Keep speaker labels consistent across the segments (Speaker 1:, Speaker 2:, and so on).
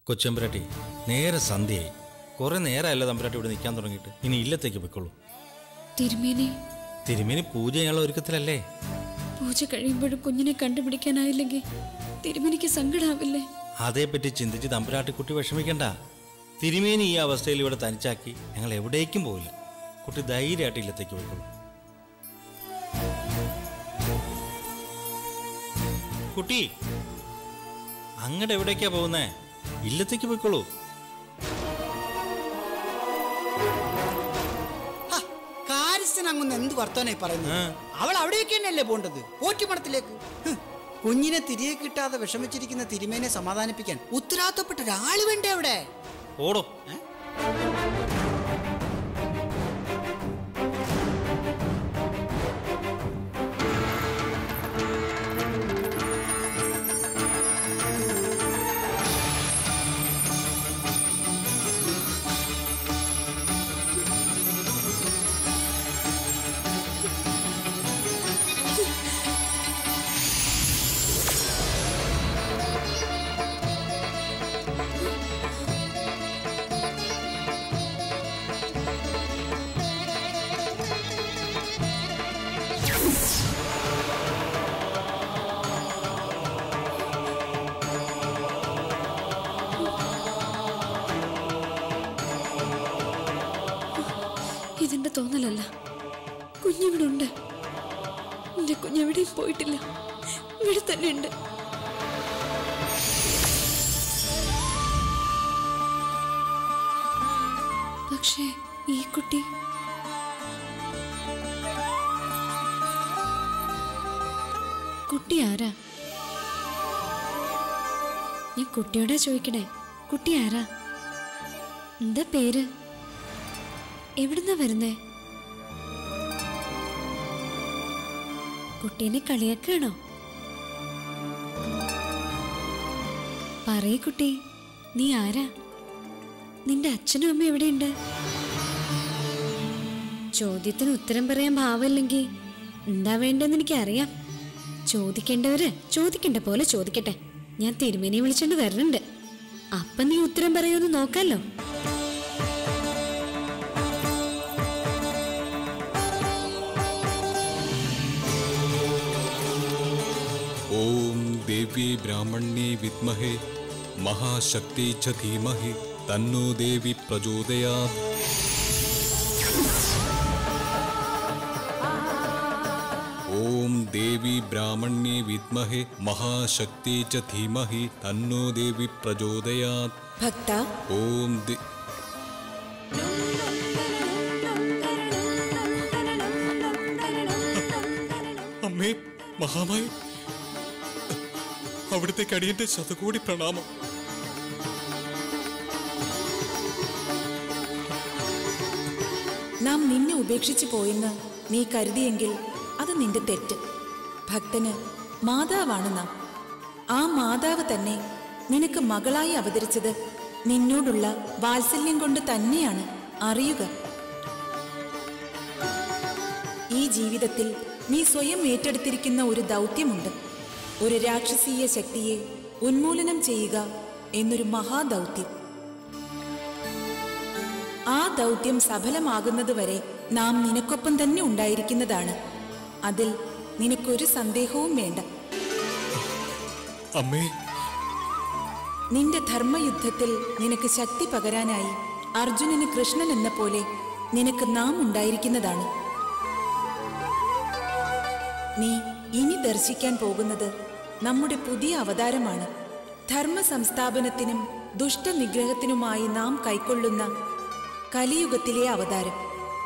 Speaker 1: കൊച്ചമ്പുരാട്ടി നേരെ സന്ധ്യയായി കുറെ നേരമല്ല തമ്പുരാട്ടി ഇവിടെ നിൽക്കാൻ തുടങ്ങിയിട്ട് ഇനി ഇല്ലത്തേക്ക് പൊയ്ക്കോളൂ
Speaker 2: തിരുമേനി
Speaker 1: തിരുമേനി പൂജ ചെയ്യാനുള്ള ഒരുക്കത്തിലല്ലേ
Speaker 2: പൂജ കഴിയുമ്പോഴും കുഞ്ഞിനെ കണ്ടുപിടിക്കാനായില്ലെങ്കിൽ തിരുമേനിക്ക് സങ്കടാവില്ലേ
Speaker 1: അതേപ്പറ്റി ചിന്തിച്ച് തമ്പുരാട്ടിക്കുട്ടി വിഷമിക്കണ്ട തിരുമേനി ഈ അവസ്ഥയിൽ ഇവിടെ തനിച്ചാക്കി ഞങ്ങൾ എവിടേക്കും പോവില്ല കുട്ടി ധൈര്യമായിട്ട് ഇല്ലത്തേക്ക് പോയിക്കോളൂ കുട്ടി അങ്ങടെ എവിടേക്കാ പോകുന്നേ ഇല്ലത്തേക്ക് പോയിക്കോളൂ
Speaker 3: ഹ, കാര്യസ്ഥൻ അങ്ങൊന്ന് എന്ത് വർത്തമാനായി പറയുന്നത്
Speaker 1: ആ.
Speaker 3: അവൾ അവിടേക്ക് തന്നെയല്ലേ പോണ്ടത് പോറ്റിമണത്തിലേക്ക് ഹ്, കുഞ്ഞിനെ തിരികെ കിട്ടാതെ വിഷമിച്ചിരിക്കുന്ന തിരുമേനെ സമാധാനിപ്പിക്കാൻ ഉത്തരവാദിത്തപ്പെട്ട ഒരാള് വേണ്ടേ അവിടെ
Speaker 1: ഓടോ
Speaker 3: ഏ?
Speaker 2: ഇതെന്റെ തോന്നലല്ല കുഞ്ഞിവിടെ ഉണ്ട് എന്റെ കുഞ്ഞെവിടെയും പോയിട്ടില്ല ഇവിടെ തന്നെ ഉണ്ട് പക്ഷേ ഈ കുട്ടി കുട്ടി ആരാ ഞാൻ കുട്ടിയോടാ ചോദിക്കണേ കുട്ടി ആരാ എന്താ പേര് എവിടുന്നാ വരുന്നേ കുട്ടീനെ കളിയാക്കാണോ പറയ് കുട്ടി നീ ആരാ നിന്റെ അച്ഛനും അമ്മ എവിടെയുണ്ട് ചോദ്യത്തിന് ഉത്തരം പറയാൻ ഭാവമില്ലെങ്കിൽ എന്താ വേണ്ടെന്ന് എനിക്കറിയാം ചോദിക്കേണ്ടവര് ചോദിക്കേണ്ട പോലെ ചോദിക്കട്ടെ ഞാൻ തിരുമേനിയെ വിളിച്ചോണ്ട് വരണുണ്ട് അപ്പൊ നീ ഉത്തരം പറയുമെന്ന് നോക്കാലോ
Speaker 4: ॐ देवी ब्राह्मण्ये विद्महे महाशक्ति च धीमहि तन्नो देवी प्रचोदयात् ॐ देवी ब्राह्मण्ये विद्महे महाशक्ति च धीमहि तन्नो देवी प्रचोदयात्
Speaker 5: ഭക്ത
Speaker 4: ॐ दे അമ്മേ മഹാമായി അവിടുത്തെ കടിയന്റെ ശതകോടി പ്രണാമം
Speaker 5: നാം നിന്നെ ഉപേക്ഷിച്ചു പോയെന്ന് നീ കരുതിയെങ്കിൽ അത് നിന്റെ തെറ്റ് ഭക്തന് മാതാവാണ് നാം ആ മാതാവ് തന്നെ നിനക്ക് മകളായി അവതരിച്ചത് നിന്നോടുള്ള വാത്സല്യം കൊണ്ട് തന്നെയാണ് അറിയുക ഈ ജീവിതത്തിൽ നീ സ്വയം ഏറ്റെടുത്തിരിക്കുന്ന ഒരു ദൗത്യമുണ്ട് ഒരു രാക്ഷസീയ ശക്തിയെ ഉന്മൂലനം ചെയ്യുക എന്നൊരു മഹാദൗത്യം ആ ദൗത്യം സഫലമാകുന്നതുവരെ നാം നിനക്കൊപ്പം തന്നെ ഉണ്ടായിരിക്കുന്നതാണ് അതിൽ നിനക്കൊരു സന്ദേഹവും വേണ്ട
Speaker 4: അമ്മേ
Speaker 5: നിന്റെ ധർമ്മയുദ്ധത്തിൽ നിനക്ക് ശക്തി പകരാനായി അർജുനന് കൃഷ്ണൻ എന്ന പോലെ നിനക്ക് നാം ഉണ്ടായിരിക്കുന്നതാണ് നീ ഇനി ദർശിക്കാൻ പോകുന്നത് നമ്മുടെ പുതിയ അവതാരമാണ് ധർമ്മ സംസ്ഥാപനത്തിനും ദുഷ്ടനിഗ്രഹത്തിനുമായി നാം കൈക്കൊള്ളുന്ന കലിയുഗത്തിലെ അവതാരം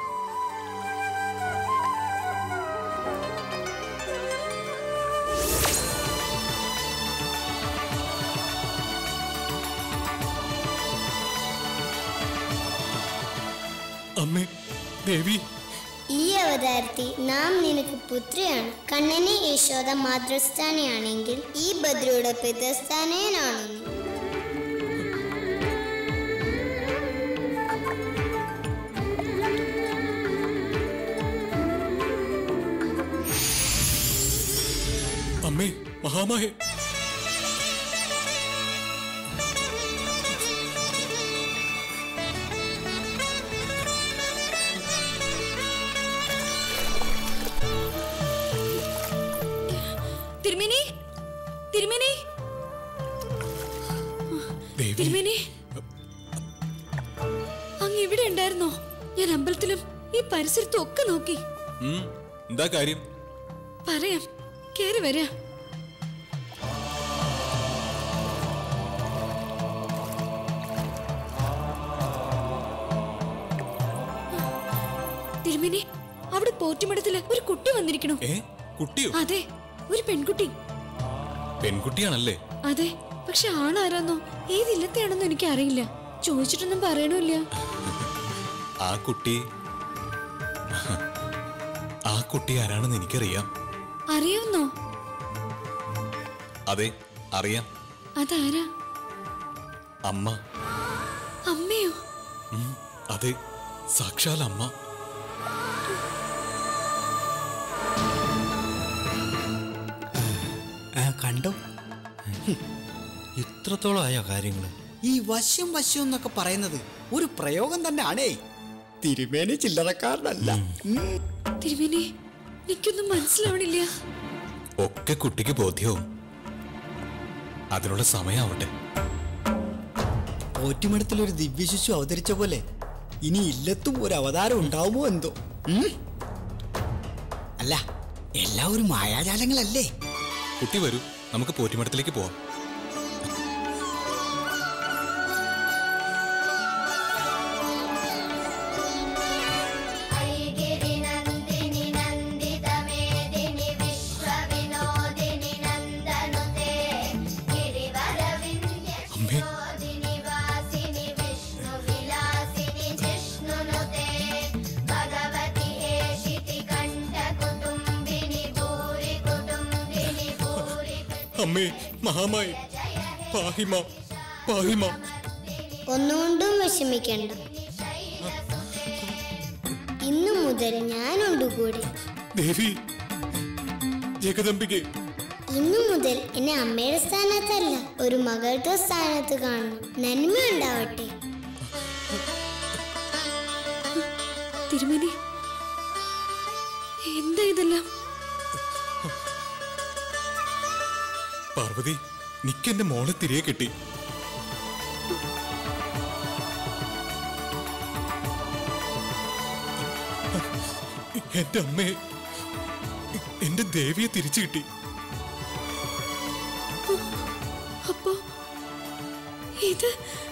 Speaker 4: അമ്മേ ദേവി
Speaker 6: ഈ അവതാരത്തിൽ നാം നിനക്ക് പുത്രിയാണ് കണ്ണനെ യശോദ മാതൃസ്ഥാനയാണെങ്കിൽ ഈ ഭദ്രയുടെ പിതസ്ഥാനയനാണെന്നു
Speaker 4: അമ്മേ മഹാമായ
Speaker 2: അമ്പലത്തിലും ഈ പരിസരത്തും ഒക്കെ നോക്കി
Speaker 4: ഉം, എന്താ കാര്യം
Speaker 2: പറയാം കേറി വരാ തിരുമേനി അവിടെ പോറ്റുമടത്തില് ഒരു കുട്ടി വന്നിരിക്കണു
Speaker 4: ഏ കുട്ടിയോ
Speaker 2: അതെ ഒരു പെൺകുട്ടി
Speaker 4: പെൺകുട്ടിയാണല്ലേ
Speaker 2: അതെ പക്ഷെ ആളാരാന്നോ ഏത് ഇല്ലത്തെയാണെന്നോ എനിക്ക് അറിയില്ല ചോദിച്ചിട്ടൊന്നും പറയണില്ല
Speaker 4: ആ കുട്ടി ആ കുട്ടി ആരാണെന്ന് എനിക്കറിയാം
Speaker 2: അറിയാവുന്നോ
Speaker 4: അതെ അറിയാം
Speaker 2: അതാരാ
Speaker 4: അമ്മ
Speaker 2: അമ്മയോ
Speaker 4: ഉം, അതെ സാക്ഷാൽ അമ്മ
Speaker 3: ആ, കണ്ടോ
Speaker 1: ഇത്രത്തോളം ആയോ കാര്യങ്ങൾ
Speaker 3: ഈ വശ്യം വശ്യം എന്നൊക്കെ പറയുന്നത് ഒരു പ്രയോഗം തന്നെ ആണേ തിരുമേനി ചില്ലറക്കാരനല്ല ഉം.
Speaker 2: തിരുമേനി എനിക്കൊന്നും മനസ്സിലാവണില്ല
Speaker 4: ഒക്കെ കുട്ടിക്ക് ബോധ്യവും അതിനുള്ള സമയാവട്ടെ
Speaker 3: പോറ്റുമടത്തിൽ ഒരു ദിവ്യശിശു അവതരിച്ച പോലെ ഇനി ഇല്ലത്തും ഒരു അവതാരം ഉണ്ടാവുമോ എന്തോ ഉം? അല്ല എല്ലാം ഒരു മായാജാലങ്ങളല്ലേ
Speaker 4: കുട്ടി വരൂ നമുക്ക് പോറ്റിമഠത്തിലേക്ക് പോവാം
Speaker 6: गिरिनन्दिनि नन्दितमेदिनि विश्वविनोदिनि नन्दनुते
Speaker 4: അമ്മേ
Speaker 6: गिरिवरविन्द्यनिवासिनि विष्णुविलासिनि जिष्णुनुते भगवति हेशिति कण्ठकुटुम्बिनि भूरि कुटुम्बिनि भूरि
Speaker 4: അമ്മേ മഹാമായി പാഹിമ പാഹിമ
Speaker 6: ഒന്നുകൊണ്ടും വിഷമിക്കണ്ട ഇന്നു മുതൽ ഞാനുണ്ട് കൂടെ
Speaker 4: ദേവി ജഗദംബികെ
Speaker 6: ഇന്നു മുതൽ എന്നെ അമ്മയുടെ സ്ഥാനത്തല്ല ഒരു മകളുടെ സ്ഥാനത്ത് കാണണം നന്മയുണ്ടാവട്ടെ
Speaker 2: തിരുമേനി എന്താ ഇതെല്ലാം
Speaker 4: പാർവതി നിക്കെന്റെ മോളെ തിരികെ കിട്ടി എന്റെ അമ്മയെ എന്റെ ദേവിയെ തിരിച്ചു കിട്ടി
Speaker 2: അപ്പോ ഇത്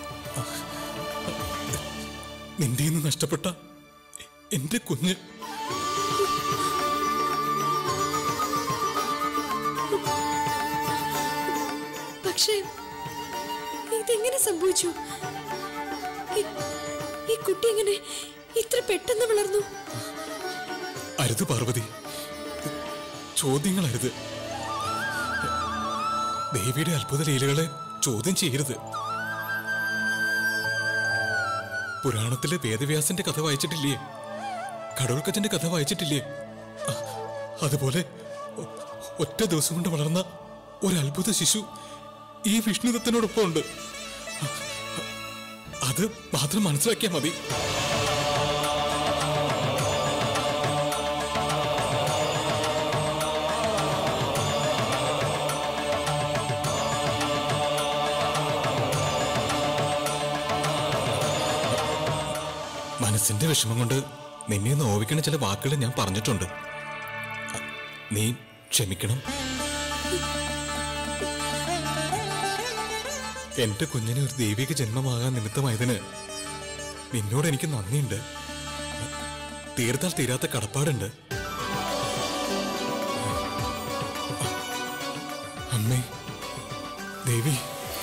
Speaker 4: നിന്റെ നിന്ന് നഷ്ടപ്പെട്ട എന്റെ കുഞ്ഞ്
Speaker 2: പക്ഷേ ഇതെങ്ങനെ സംഭവിച്ചു ഈ- ഈ കുട്ടി എങ്ങനെ ഇത്ര പെട്ടെന്ന് വളർന്നു
Speaker 4: അരുത് പാർവതി ചോദ്യങ്ങൾ അരുത് ദേവിയുടെ അത്ഭുത ലീലകളെ ചോദ്യം ചെയ്യരുത് പുരാണത്തിലെ വേദവ്യാസന്റെ കഥ വായിച്ചിട്ടില്ലേ കടോൽക്കച്ചന്റെ കഥ വായിച്ചിട്ടില്ലേ അ- അതുപോലെ ഒ- ഒറ്റ ദിവസം കൊണ്ട് വളർന്ന ഒരു അത്ഭുത ശിശു ഈ വിഷ്ണുദത്തിനോടൊപ്പം ഉണ്ട് അത് മാത്രം മനസ്സിലാക്കിയാൽ മതി മനസ്സിന്റെ വിഷമം കൊണ്ട് നിന്നെ നോവിക്കണ ചില വാക്കുകൾ ഞാൻ പറഞ്ഞിട്ടുണ്ട് അ, നീ ക്ഷമിക്കണം എന്റെ കുഞ്ഞിന് ഒരു ദൈവിക ജന്മമാകാൻ നിമിത്തമായതിന് നിന്നോട് എനിക്ക് നന്ദിയുണ്ട് തീർത്താൽ തീരാത്ത കടപ്പാടുണ്ട് അമ്മേ ദേവി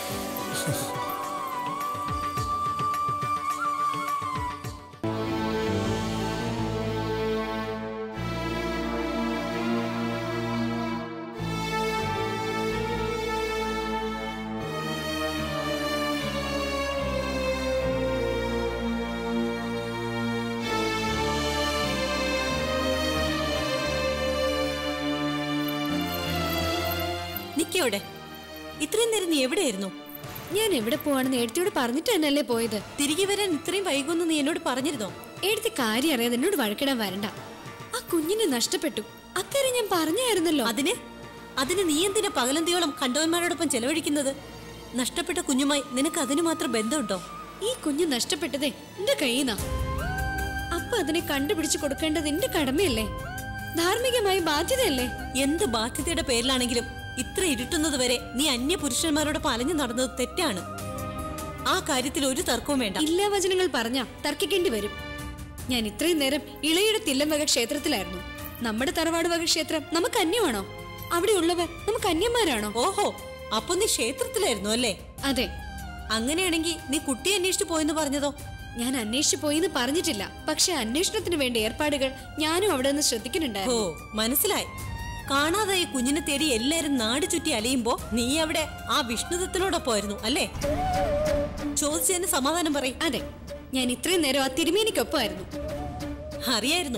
Speaker 7: നിക്കവിടെ ഇത്രയും നേരം നീ എവിടെയായിരുന്നു
Speaker 2: ഞാൻ എവിടെ പോവാണെന്ന് എടുത്തിയോട് പറഞ്ഞിട്ട് തന്നെയല്ലേ പോയത്
Speaker 7: തിരികെ വരാൻ ഇത്രയും വൈകുമെന്ന് നീ എന്നോട് പറഞ്ഞിരുന്നോ
Speaker 2: എടുത്ത് കാര്യം അറിയാതെ എന്നോട് വഴക്കിടാൻ വരണ്ട ആ കുഞ്ഞിനെ നഷ്ടപ്പെട്ടു അക്കാര്യം ഞാൻ പറഞ്ഞായിരുന്നല്ലോ
Speaker 7: അതിന് അതിന് നീ എന്തിനാ പകലന്തിയോളം കണ്ടവന്മാരോടൊപ്പം ചെലവഴിക്കുന്നത് നഷ്ടപ്പെട്ട കുഞ്ഞുമായി നിനക്ക് അതിന് മാത്രം ബന്ധമുണ്ടോ
Speaker 2: ഈ കുഞ്ഞ് നഷ്ടപ്പെട്ടതേ എന്റെ കയ്യിന്നാ ആ അപ്പൊ അതിനെ കണ്ടുപിടിച്ചു കൊടുക്കേണ്ടത് എന്റെ കടമയല്ലേ ധാർമ്മികമായ ബാധ്യതയല്ലേ
Speaker 7: എന്ത് ബാധ്യതയുടെ പേരിലാണെങ്കിലും ഇത്ര ഇരുട്ടുന്നത് വരെ നീ അന്യ പുരുഷന്മാരോടൊപ്പം അലഞ്ഞു നടന്നത് തെറ്റാണ് ആ കാര്യത്തിൽ ഒരു തർക്കവും വേണ്ട
Speaker 2: ഇല്ലാ വചനങ്ങൾ പറഞ്ഞ തർക്കിക്കേണ്ടി വരും ഞാൻ ഇത്രയും നേരം ഇളയുടെ തില്ലം വക ക്ഷേത്രത്തിലായിരുന്നു നമ്മുടെ തറവാട് വക ക്ഷേത്രം നമുക്ക് അന്യമാണോ അവിടെ ഉള്ളവർ നമുക്ക് അന്യന്മാരാണോ
Speaker 7: ഓഹോ അപ്പൊ നീ ക്ഷേത്രത്തിലായിരുന്നു അല്ലേ
Speaker 2: അതെ
Speaker 7: അങ്ങനെയാണെങ്കിൽ നീ കുട്ടിയെ അന്വേഷിച്ചു പോയെന്ന് പറഞ്ഞതോ
Speaker 2: ഞാൻ അന്വേഷിച്ചു പോയിന്ന് പറഞ്ഞിട്ടില്ല പക്ഷെ അന്വേഷണത്തിന് വേണ്ട ഏർപ്പാടുകൾ ഞാനും അവിടെ നിന്ന്
Speaker 7: ഓ
Speaker 2: ശ്രദ്ധിക്കുന്നുണ്ടായിരുന്നു
Speaker 7: മനസ്സിലായി കാണാതായി കുഞ്ഞിനെ തേടി എല്ലാരും നാട് ചുറ്റി അലയുമ്പോ നീ അവിടെ ആ വിഷ്ണുദത്തിനോടൊപ്പമായിരുന്നു അല്ലേ ചോദിച്ചതിന് സമാധാനം പറയും
Speaker 2: അതെ ഞാൻ ഇത്രയും നേരം ആ തിരുമേനിക്കൊപ്പമായിരുന്നു
Speaker 7: അറിയായിരുന്നു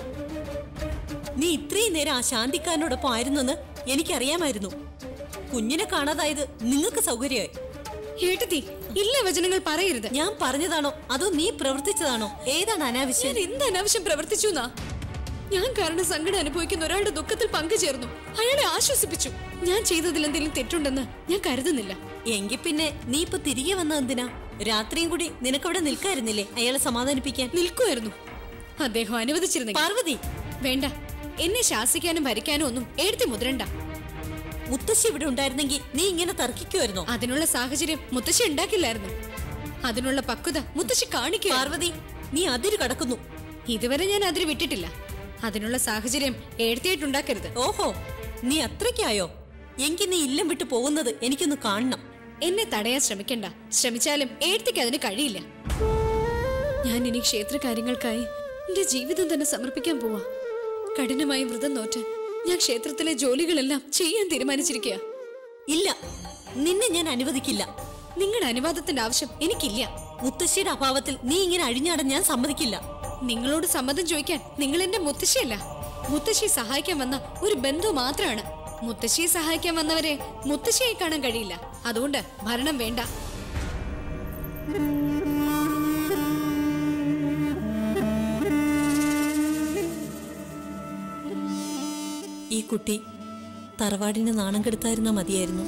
Speaker 7: നീ ഇത്രയും നേരം ആ ശാന്തിക്കാരനോടൊപ്പം ആയിരുന്നെന്ന് എനിക്കറിയാമായിരുന്നു കുഞ്ഞിനെ കാണാതായത് നിങ്ങൾക്ക് സൗകര്യമായി
Speaker 2: ഏട്ടത്തി ഇല്ല വചനങ്ങൾ പറയരുത്
Speaker 7: ഞാൻ പറഞ്ഞതാണോ അതോ നീ പ്രവർത്തിച്ചതാണോ ഏതാണ് അനാവശ്യം
Speaker 2: ഞാൻ എന്ത് അനാവശ്യം പ്രവർത്തിച്ചു എന്നാ ഞാൻ കാരണം സങ്കടം അനുഭവിക്കുന്ന ഒരാളുടെ ദുഃഖത്തിൽ പങ്കുചേർന്നു അയാളെ ആശ്വസിപ്പിച്ചു ഞാൻ ചെയ്തതിൽ എന്തെങ്കിലും തെറ്റുണ്ടെന്ന് ഞാൻ കരുതുന്നില്ല
Speaker 7: എങ്കിൽ പിന്നെ നീ ഇപ്പൊ തിരികെ വന്ന എന്തിനാ രാത്രിയും കൂടി നിനക്കവിടെ നിൽക്കായിരുന്നില്ലേ അയാളെ സമാധാനിപ്പിക്കാൻ
Speaker 2: നിൽക്കുമായിരുന്നു അദ്ദേഹം അനുവദിച്ചിരുന്നെങ്കിൽ
Speaker 7: പാർവതി
Speaker 2: വേണ്ട എന്നെ ശാസിക്കാനും ഭരിക്കാനും ഒന്നും എഴുത്തി മുതിരണ്ട
Speaker 7: മുത്തശ്ശി ഇവിടെ ഉണ്ടായിരുന്നെങ്കിൽ നീ ഇങ്ങനെ തർക്കിക്കുമായിരുന്നോ
Speaker 2: അതിനുള്ള സാഹചര്യം മുത്തശ്ശി ഉണ്ടാക്കില്ലായിരുന്നു അതിനുള്ള പക്വത മുത്തശ്ശി കാണിക്കുക
Speaker 7: പാർവതി നീ അതിര് കടക്കുന്നു
Speaker 2: ഇതുവരെ ഞാൻ അതിന് വിട്ടിട്ടില്ല അതിനുള്ള സാഹചര്യം എഴുത്തിയായിട്ടുണ്ടാക്കരുത്
Speaker 7: ഓഹോ നീ അത്രയ്ക്കായോ എങ്കിൽ നീ ഇല്ലം വിട്ടു പോകുന്നത് എനിക്കൊന്ന് കാണണം
Speaker 2: എന്നെ തടയാൻ ശ്രമിക്കണ്ട ശ്രമിച്ചാലും എഴുത്തിക്ക് അതിന് കഴിയില്ല ഞാൻ ഇനി ക്ഷേത്ര കാര്യങ്ങൾക്കായി എന്റെ ജീവിതം തന്നെ സമർപ്പിക്കാൻ പോവാ കഠിനമായി വ്രതം നോറ്റ് ഞാൻ ക്ഷേത്രത്തിലെ ജോലികളെല്ലാം ചെയ്യാൻ തീരുമാനിച്ചിരിക്കുക
Speaker 7: ഇല്ല നിന്നെ ഞാൻ അനുവദിക്കില്ല
Speaker 2: നിങ്ങളുടെ അനുവാദത്തിന്റെ ആവശ്യം എനിക്കില്ല
Speaker 7: മുത്തശ്ശിയുടെ അഭാവത്തിൽ നീ ഇങ്ങനെ അഴിഞ്ഞാടാൻ ഞാൻ സമ്മതിക്കില്ല
Speaker 2: നിങ്ങളോട് സമ്മതം ചോദിക്കാൻ നിങ്ങൾ എന്റെ മുത്തശ്ശിയല്ല മുത്തശ്ശിയെ സഹായിക്കാൻ വന്ന ഒരു ബന്ധു മാത്രമാണ് മുത്തശ്ശിയെ സഹായിക്കാൻ വന്നവരെ മുത്തശ്ശിയായി കാണാൻ കഴിയില്ല അതുകൊണ്ട് ഭരണം വേണ്ട
Speaker 7: ഈ കുട്ടി തറവാടിന് നാണം കെടുത്തായിരുന്നാ മതിയായിരുന്നു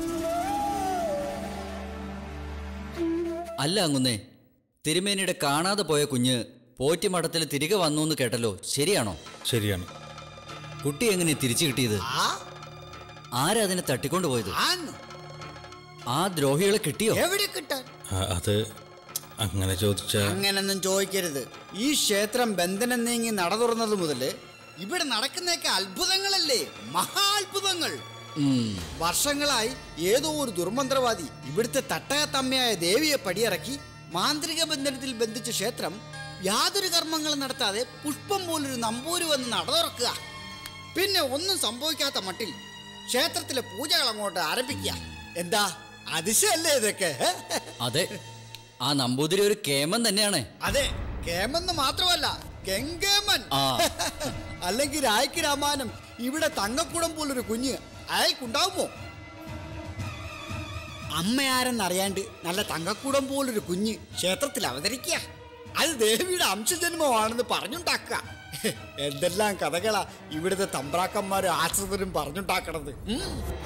Speaker 8: അല്ല അങ്ങുന്നേ തിരുമേനിയുടെ കാണാതെ പോയ കുഞ്ഞ് പോറ്റിമഠത്തിൽ തിരികെ വന്നു എന്ന് കേട്ടല്ലോ ശരിയാണോ
Speaker 1: ശരിയാണ്
Speaker 8: കുട്ടി എങ്ങനെ തിരിച്ചു കിട്ടിയത്
Speaker 3: ആ
Speaker 8: ആരാ അതിനെ തട്ടിക്കൊണ്ടു പോയത്
Speaker 3: ആന്ന്
Speaker 8: ആ ദ്രോഹികളെ കിട്ടിയോ
Speaker 3: എവിടെ കിട്ടാൻ
Speaker 1: ആ, അത് അങ്ങനെ ചോദിച്ച
Speaker 3: അങ്ങനൊന്നും ചോദിക്കരുത് ഈ ക്ഷേത്രം ബന്ധനം നീങ്ങി നട തുറന്നത് മുതല് ഇവിടെ നടക്കുന്നതൊക്കെ അത്ഭുതങ്ങളല്ലേ മഹാത്ഭുതങ്ങൾ
Speaker 8: ഉം,
Speaker 3: വർഷങ്ങളായി ഏതോ ഒരു ദുർമന്ത്രവാദി ഇവിടുത്തെ തട്ടകത്തമ്മയായ ദേവിയെ പടിയിറക്കി മാന്ത്രിക ബന്ധനത്തിൽ ബന്ധിച്ച ക്ഷേത്രം യാതൊരു കർമ്മങ്ങളും നടത്താതെ പുഷ്പം പോലൊരു നമ്പൂര് വന്ന് നട തുറക്കുക പിന്നെ ഒന്നും സംഭവിക്കാത്ത മട്ടിൽ ക്ഷേത്രത്തിലെ പൂജകൾ അങ്ങോട്ട് ആരംഭിക്കുക എന്താ അതിശയല്ലേ ഇതൊക്കെ ഹെ?
Speaker 8: അതെ ആ നമ്പൂതിരി ഒരു കേമൻ തന്നെയാണ്
Speaker 3: അതെ കേമെന്ന് മാത്രമല്ല കെങ്കേമൻ
Speaker 8: ആ.
Speaker 3: അല്ലെങ്കിൽ രായ്ക്ക് രാമാനം ഇവിടെ തങ്കക്കുടം പോലൊരു കുഞ്ഞ് അയാൾക്കുണ്ടാവുമോ അമ്മയാരെന്നറിയാണ്ട് നല്ല തങ്കക്കൂടം പോലൊരു കുഞ്ഞ് ക്ഷേത്രത്തിൽ അവതരിക്കുക അത് ദേവിയുടെ അംശജന്മമാണെന്ന് പറഞ്ഞുണ്ടാക്കുക എന്തെല്ലാം കഥകളാ ഇവിടുത്തെ തമ്പ്രാക്കന്മാരും ആശ്രിതരും പറഞ്ഞുണ്ടാക്കണത് ഉം.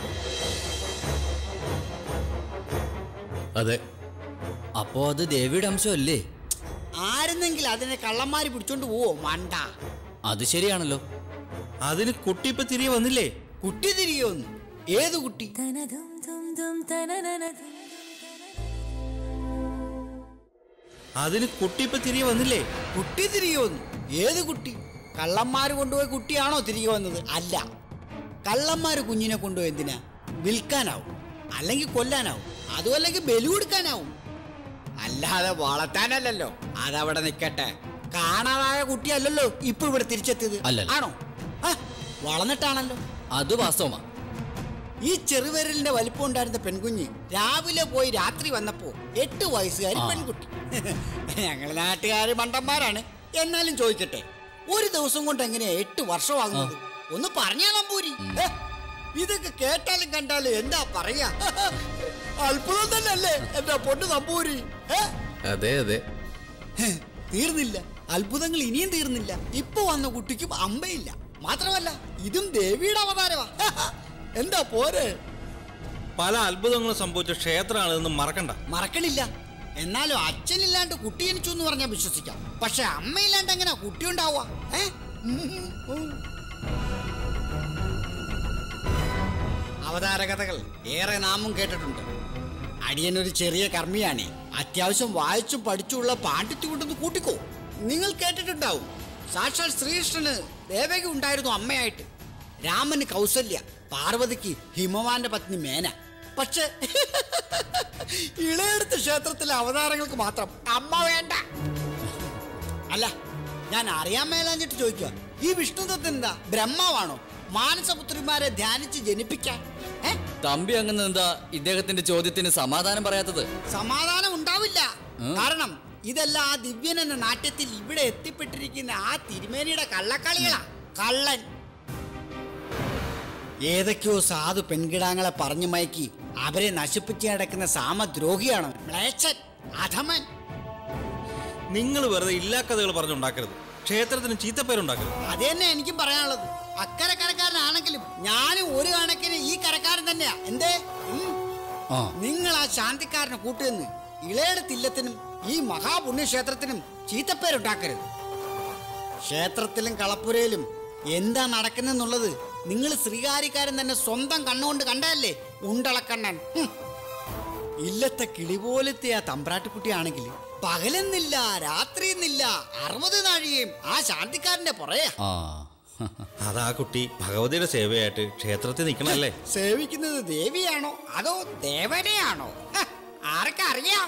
Speaker 1: അതെ
Speaker 8: അപ്പോ അത് ദേവിയുടെ അംശമല്ലേ
Speaker 3: ആരെന്നെങ്കിലും അതിനെ കള്ളന്മാര് പിടിച്ചോണ്ട് പോവോ മണ്ട
Speaker 8: അത് ശരിയാണല്ലോ
Speaker 1: അതിന് കുട്ടി ഇപ്പൊ തിരികെ വന്നില്ലേ
Speaker 3: കുട്ടി തിരികെ വന്നു ഏത് കുട്ടി
Speaker 1: അതിന് കുട്ടി ഇപ്പൊ തിരികെ വന്നില്ലേ
Speaker 3: കുട്ടി തിരികെ വന്നു ഏത് കുട്ടി കള്ളന്മാര് കൊണ്ടുപോയ കുട്ടിയാണോ തിരികെ വന്നത് അല്ല കള്ളന്മാര് കുഞ്ഞിനെ കൊണ്ടുപോയി എന്തിനാ വിൽക്കാനാവും അല്ലെങ്കിൽ കൊല്ലാനാവും അതും അല്ലെങ്കിൽ ബലി കൊടുക്കാനാവും അല്ലാതെ വളർത്താനല്ലല്ലോ അതവിടെ നിൽക്കട്ടെ കാണാതായ കുട്ടിയല്ലല്ലോ ഇപ്പൊ ഇവിടെ തിരിച്ചെത്തിയത്
Speaker 8: അല്ലല്ല.
Speaker 3: ആണോ ആ, വളർന്നിട്ടാണല്ലോ
Speaker 8: അത് വാസ്തവമാ
Speaker 3: ഈ ചെറുവിരലിന്റെ വലിപ്പം ഉണ്ടായിരുന്ന പെൺകുഞ്ഞ് രാവിലെ പോയി രാത്രി വന്നപ്പോ എട്ട് വയസ്സുകാരി
Speaker 8: ആ.
Speaker 3: പെൺകുട്ടി ഞങ്ങൾ നാട്ടുകാര് മണ്ടന്മാരാണ് എന്നാലും ചോദിക്കട്ടെ ഒരു ദിവസം കൊണ്ട് എങ്ങനെയാ എട്ട് വർഷമാകുന്നത് ഒന്ന് പറഞ്ഞാ നമ്പൂരി ഏ, ഇതൊക്കെ കേട്ടാലും കണ്ടാലും എന്താ പറയാ അത്ഭുതം തന്നെയല്ലേ എന്താ പൊണ്ണു നമ്പൂരി ഏ?
Speaker 1: അതെ അതെ
Speaker 3: ഹെ, തീർന്നില്ല അത്ഭുതങ്ങൾ ഇനിയും തീർന്നില്ല ഇപ്പൊ വന്ന കുട്ടിക്കും അമ്പയില്ല മാത്രമല്ല ഇതും ദേവിയുടെ അവതാരമാ എന്താ പോരെ
Speaker 1: പല അത്ഭുതങ്ങളും സംഭവിച്ച ക്ഷേത്രമാണ് ഇതെന്ന് മറക്കണ്ട
Speaker 3: മറക്കണില്ല എന്നാലും അച്ഛനില്ലാണ്ട് കുട്ടി ജനിച്ചു എന്ന് പറഞ്ഞാൽ വിശ്വസിക്കാം പക്ഷെ അമ്മയില്ലാണ്ട് എങ്ങനെ കുട്ടി ഉണ്ടാവുക ഏ ഉം. അവതാര കഥകൾ ഏറെ നാമും കേട്ടിട്ടുണ്ട് അടിയനൊരു ചെറിയ കർമ്മിയാണ് അത്യാവശ്യം വായിച്ചും പഠിച്ചുള്ള പാണ്ഡിത്യം കൊണ്ടൊന്ന് കൂട്ടിക്കോ നിങ്ങൾ കേട്ടിട്ടുണ്ടാവും സാക്ഷാൽ ശ്രീകൃഷ്ണന് ദേവകി ഉണ്ടായിരുന്നു അമ്മയായിട്ട് രാമന് കൗസല്യ പാർവതിക്ക് ഹിമവാന്റെ പത്നി മേന പക്ഷെ ഇളയെടുത്ത ക്ഷേത്രത്തിലെ അവതാരങ്ങൾക്ക് മാത്രം അമ്മ വേണ്ട അല്ല ഞാൻ അറിയാൻ മേലാഞ്ഞിട്ട് ചോദിക്കുക ഈ വിഷ്ണുദത്ത് എന്താ ബ്രഹ്മാവാണോ മാനസപുത്രിമാരെ ധ്യാനിച്ച് ജനിപ്പിക്കാൻ ഏ
Speaker 8: തമ്പി അങ്ങനെ എന്താ ഇദ്ദേഹത്തിന്റെ ചോദ്യത്തിന് സമാധാനം പറയാത്തത്
Speaker 3: സമാധാനം ഉണ്ടാവില്ല കാരണം ഇതെല്ലാം ആ ദിവ്യൻ എന്ന നാട്യത്തിൽ ഇവിടെ എത്തിപ്പെട്ടിരിക്കുന്ന ആ തിരുമേനിയുടെ കള്ളക്കളികളാ കള്ളൻ ഏതൊക്കെയോ സാധു പെൺകിടാങ്ങളെ പറഞ്ഞു മയക്കി അവരെ നശിപ്പിച്ച് നടക്കുന്ന സാമദ്രോഹിയാണ് മ്ലേച്ഛൻ അധമൻ
Speaker 1: നിങ്ങൾ വെറുതെ ഇല്ലാക്കഥകൾ പറഞ്ഞുണ്ടാക്കരുത് ക്ഷേത്രത്തിന് ചീത്തപ്പേരുണ്ടാക്കരുത്
Speaker 3: അത് തന്നെ എനിക്കും പറയാനുള്ളത് അക്കരെ കരക്കാരനാണെങ്കിലും ഞാനും ഒരു കണക്കിന് ഈ കരക്കാരൻ തന്നെയാ എന്തേ ഉം.
Speaker 8: ആ
Speaker 3: നിങ്ങൾ ആ ശാന്തിക്കാരനെ കൂട്ടുനിന്ന് ഇളയുടെ തില്ലത്തിനും ഈ മഹാപുണ്യക്ഷേത്രത്തിനും ചീത്തപ്പേരുണ്ടാക്കരുത് ക്ഷേത്രത്തിലും കളപ്പുരയിലും എന്താ നടക്കുന്നെന്നുള്ളത് നിങ്ങൾ ശ്രീകാരിക്കാരൻ തന്നെ സ്വന്തം കണ്ണുകൊണ്ട് കണ്ടതല്ലേ ഉണ്ടളക്കണ്ണൻ ഹും. ഇല്ലത്തെ കിളി പോലത്തെ ആ തമ്പ്രാട്ടിക്കുട്ടിയാണെങ്കിൽ പകലെന്നില്ല രാത്രിയെന്നില്ല അറുപത് നാഴികയും ആ ശാന്തിക്കാരന്റെ പുറയാ
Speaker 8: ആ
Speaker 1: അതാ കുട്ടി ഭഗവതിയുടെ സേവയായിട്ട് ക്ഷേത്രത്തിൽ നിൽക്കണല്ലേ
Speaker 3: സേവിക്കുന്നത് ദേവിയാണോ അതോ ദേവനെയാണോ ഹ, ആർക്കറിയാം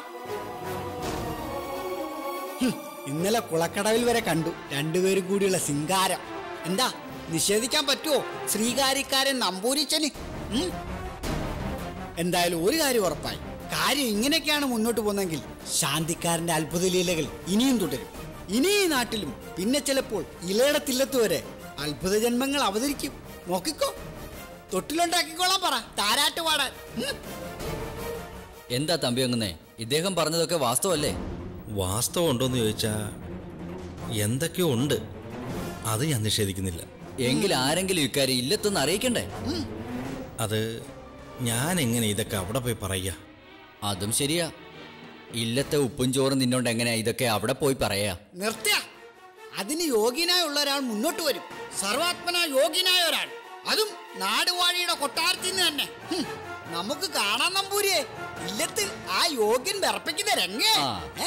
Speaker 3: ഹും, ഇന്നലെ കുളക്കടവിൽ വരെ കണ്ടു രണ്ടുപേരും കൂടിയുള്ള സിംഗാരം എന്താ നിഷേധിക്കാൻ പറ്റുമോ ശ്രീകാരിക്കാരൻ നമ്പൂരിച്ചന് ഉം? എന്തായാലും ഒരു കാര്യം ഉറപ്പായി കാര്യം ഇങ്ങനെയൊക്കെയാണ് മുന്നോട്ട് പോകുന്നതെങ്കിൽ ശാന്തിക്കാരന്റെ അത്ഭുത ലീലകൾ ഇനിയും തുടരും ഇനി ഈ നാട്ടിലും പിന്നെ ചിലപ്പോൾ ഇലയിടത്തില്ലത്ത് വരെ അത്ഭുത ജന്മങ്ങൾ അവതരിക്കും നോക്കിക്കോ തൊട്ടിലുണ്ടാക്കിക്കോളാൻ പറ താരാട്ട് പാടാൻ ഉം.
Speaker 8: എന്താ തമ്പി അങ്ങനെ ഇദ്ദേഹം പറഞ്ഞതൊക്കെ വാസ്തവല്ലേ
Speaker 1: വാസ്തവം ഉണ്ടോന്ന് ചോദിച്ചാ എന്തൊക്കെയോ ഉണ്ട് അത് ഞാൻ നിഷേധിക്കുന്നില്ല
Speaker 8: എങ്കിൽ ആരെങ്കിലും ഇക്കാര്യം ഇല്ലത്തൊന്ന് അറിയിക്കണ്ടേ
Speaker 1: അത് ഞാൻ എങ്ങനെ ഇതൊക്കെ അവിടെ പോയി പറയുക
Speaker 8: അതും ശരിയാ ഇല്ലത്തെ ഉപ്പും ചോറും നിന്നോണ്ട് എങ്ങനെയാ ഇതൊക്കെ അവിടെ പോയി പറയാ
Speaker 3: നിർത്തിയ അതിന് യോഗ്യനായുള്ള ഒരാൾ മുന്നോട്ട് വരും സർവാത്മന യോഗ്യനായ ഒരാൾ അതും നാടുവാഴിയുടെ കൊട്ടാരത്തിൽ നിന്ന് തന്നെ ഹും, നമുക്ക് കാണാൻ നമ്പൂരിയെ ഇല്ലത്ത് ആ യോഗ്യൻ വിറപ്പിക്കുന്ന രംഗേ
Speaker 8: ആ.
Speaker 3: ഏ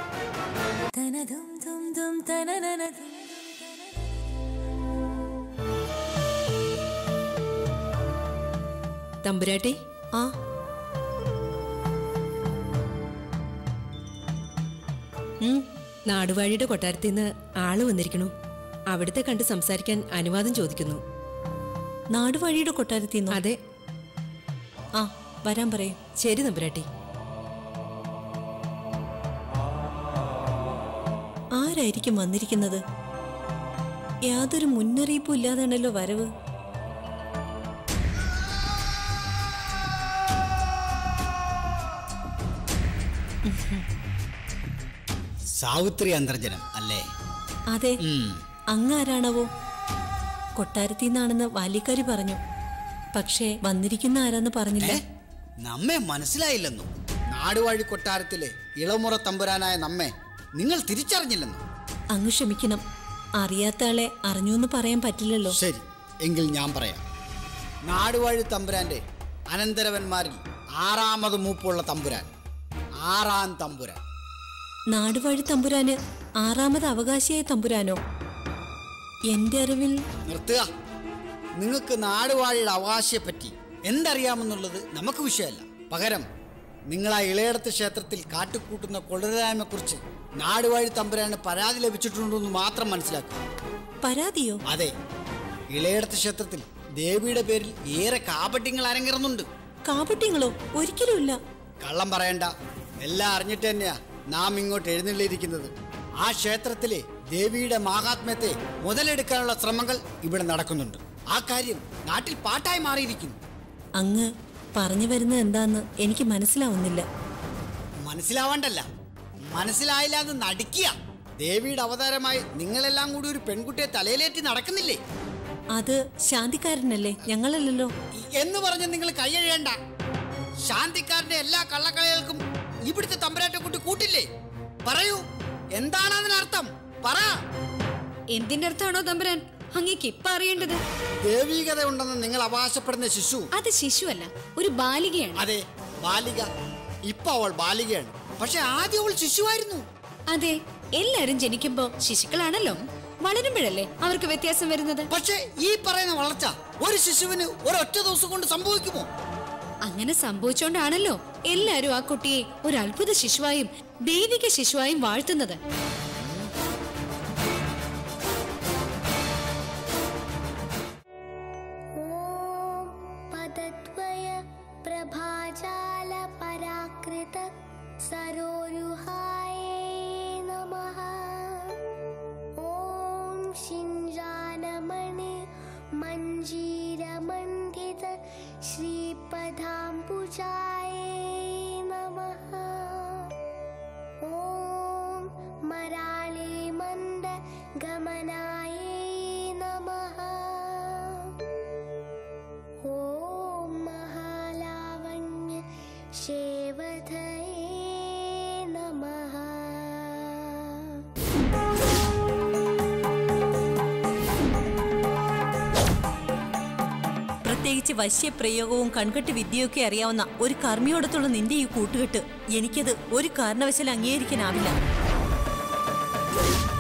Speaker 9: തമ്പുരാട്ടി
Speaker 7: ആ
Speaker 9: ഉം, നാടുവാഴിയുടെ കൊട്ടാരത്തിൽ നിന്ന് ആള് വന്നിരിക്കണു അവിടുത്തെ കണ്ട് സംസാരിക്കാൻ അനുവാദം ചോദിക്കുന്നു
Speaker 7: നാടുവഴിയുടെ കൊട്ടാരത്തിൽ നിന്നോ?
Speaker 9: അതെ
Speaker 7: ആ വരാൻ പറയും
Speaker 9: ശരി തമ്പുരാട്ടി
Speaker 7: ആരായിരിക്കും വന്നിരിക്കുന്നത് യാതൊരു മുന്നറിയിപ്പും ഇല്ലാതെയാണല്ലോ വരവ്
Speaker 3: സാവിത്രി അന്തർജനം അല്ലേ
Speaker 7: അതെ
Speaker 3: ഉം.
Speaker 7: അങ്ങാരാണവോ കൊട്ടാരത്തിൽ നിന്നാണെന്ന് വാലിക്കാരി പറഞ്ഞു പക്ഷേ വന്നിരിക്കുന്ന ആരാന്ന് പറഞ്ഞില്ല
Speaker 3: ഏ? നമ്മെ മനസ്സിലായില്ലെന്നു നാടുവാഴി കൊട്ടാരത്തിലെ ഇളമുറ തമ്പുരാനായ നമ്മെ നിങ്ങൾ തിരിച്ചറിഞ്ഞില്ലെന്നു
Speaker 7: അങ്ങ് ക്ഷമിക്കണം അറിയാത്ത ആളെ അറിഞ്ഞു എന്ന് പറയാൻ പറ്റില്ലല്ലോ
Speaker 3: ശരി എങ്കിൽ ഞാൻ പറയാം നാടുവാഴി തമ്പുരാന്റെ അനന്തരവന്മാരിൽ ആറാമത് മൂപ്പുള്ള തമ്പുരാൻ ആറാം തമ്പുരാൻ
Speaker 7: നാടുവഴി തമ്പുരാന് ആറാമത് അവകാശിയായ തമ്പുരാനോ എന്റെ അറിവിൽ
Speaker 3: നിർത്തുക നിങ്ങൾക്ക് നാടുവാഴിയുടെ അവകാശത്തെപ്പറ്റി എന്തറിയാമെന്നുള്ളത് നമുക്ക് വിഷയമല്ല പകരം നിങ്ങൾ ആ ഇളയടത്ത് ക്ഷേത്രത്തിൽ കാട്ടുകൂട്ടുന്ന കൊള്ളരായ്മയെക്കുറിച്ച് നാടുവാഴി തമ്പുരാന് പരാതി ലഭിച്ചിട്ടുണ്ടെന്ന് മാത്രം മനസ്സിലാക്കുക
Speaker 7: പരാതിയോ
Speaker 3: അതെ ഇളയടത്ത് ക്ഷേത്രത്തിൽ ദേവിയുടെ പേരിൽ ഏറെ കാപട്യങ്ങൾ അരങ്ങേറുന്നുണ്ട്
Speaker 7: കാപട്യങ്ങളോ ഒരിക്കലുമില്ല
Speaker 3: കള്ളം പറയണ്ട എല്ലാം അറിഞ്ഞിട്ട് തന്നെയാ നാം ഇങ്ങോട്ട് എഴുന്നള്ളിയിരിക്കുന്നത് ആ ക്ഷേത്രത്തിലെ ദേവിയുടെ മാഹാത്മ്യത്തെ മുതലെടുക്കാനുള്ള ശ്രമങ്ങൾ ഇവിടെ നടക്കുന്നുണ്ട് ആ കാര്യം നാട്ടിൽ പാട്ടായി മാറിയിരിക്കുന്നു
Speaker 7: അങ്ങ് പറഞ്ഞു വരുന്നത് എന്താന്ന് എനിക്ക് മനസ്സിലാവുന്നില്ല
Speaker 3: മനസ്സിലാവണ്ടല്ല മനസ്സിലായില്ല എന്ന് നടിക്കുക ദേവിയുടെ അവതാരമായി നിങ്ങളെല്ലാം കൂടി ഒരു പെൺകുട്ടിയെ തലയിലേറ്റി നടക്കുന്നില്ലേ
Speaker 7: അത് ശാന്തിക്കാരനല്ലേ ഞങ്ങളല്ലല്ലോ
Speaker 3: എന്ന് പറഞ്ഞ് നിങ്ങൾ കൈയഴേണ്ട ശാന്തിക്കാരന്റെ എല്ലാ കള്ളക്കളികൾക്കും ഇവിടുത്തെ തമ്പുരാട്ടെ കുട്ടി കൂട്ടില്ലേ പറയൂ എന്താണ് അതിനർത്ഥം പറ
Speaker 2: എന്തിന്റെ അർത്ഥമാണോ തമ്പുരാൻ അങ്ങേക്ക് ഇപ്പൊ അറിയേണ്ടത്
Speaker 3: ദേവീകത ഉണ്ടെന്ന് നിങ്ങൾ അവകാശപ്പെടുന്ന ശിശു
Speaker 2: അത് ശിശുവല്ല ഒരു ബാലികയാണ്
Speaker 3: അതെ ബാലിക ഇപ്പൊ അവൾ ബാലികയാണ് പക്ഷെ ആദ്യം അവൾ ശിശുവായിരുന്നു
Speaker 2: അതെ എല്ലാരും ജനിക്കുമ്പോ ശിശുക്കളാണല്ലോ വളരുമ്പോഴല്ലേ അവർക്ക് വ്യത്യാസം വരുന്നത്
Speaker 3: പക്ഷെ ഈ പറയുന്ന വളർച്ച ഒരു ശിശുവിന് ഒരൊറ്റ ദിവസം കൊണ്ട് സംഭവിക്കുമോ
Speaker 2: അങ്ങനെ സംഭവിച്ചോണ്ടാണല്ലോ എല്ലാരും ആ കുട്ടിയെ ഒരു അത്ഭുത ശിശുവായും ദൈവിക ശിശുവായും വാഴ്ത്തുന്നത്
Speaker 6: ॐ पदद्वय प्रभाजाल पराकृत सरोरुहाय नमः ॐ शिञ्जानमणि मञ्जीरमण्डित श्रीपदाम्बुजाय नमः ॐ मराळे मन्द गमनाय नमः ॐ महालावण्य शेवधये नमः
Speaker 7: പ്രത്യേകിച്ച് വശ്യപ്രയോഗവും കൺകെട്ട് വിദ്യയൊക്കെ അറിയാവുന്ന ഒരു കർമ്മിയോടത്തുള്ള നിന്റെ ഈ കൂട്ടുകെട്ട് എനിക്കത് ഒരു കാരണവശാലും അംഗീകരിക്കാനാവില്ല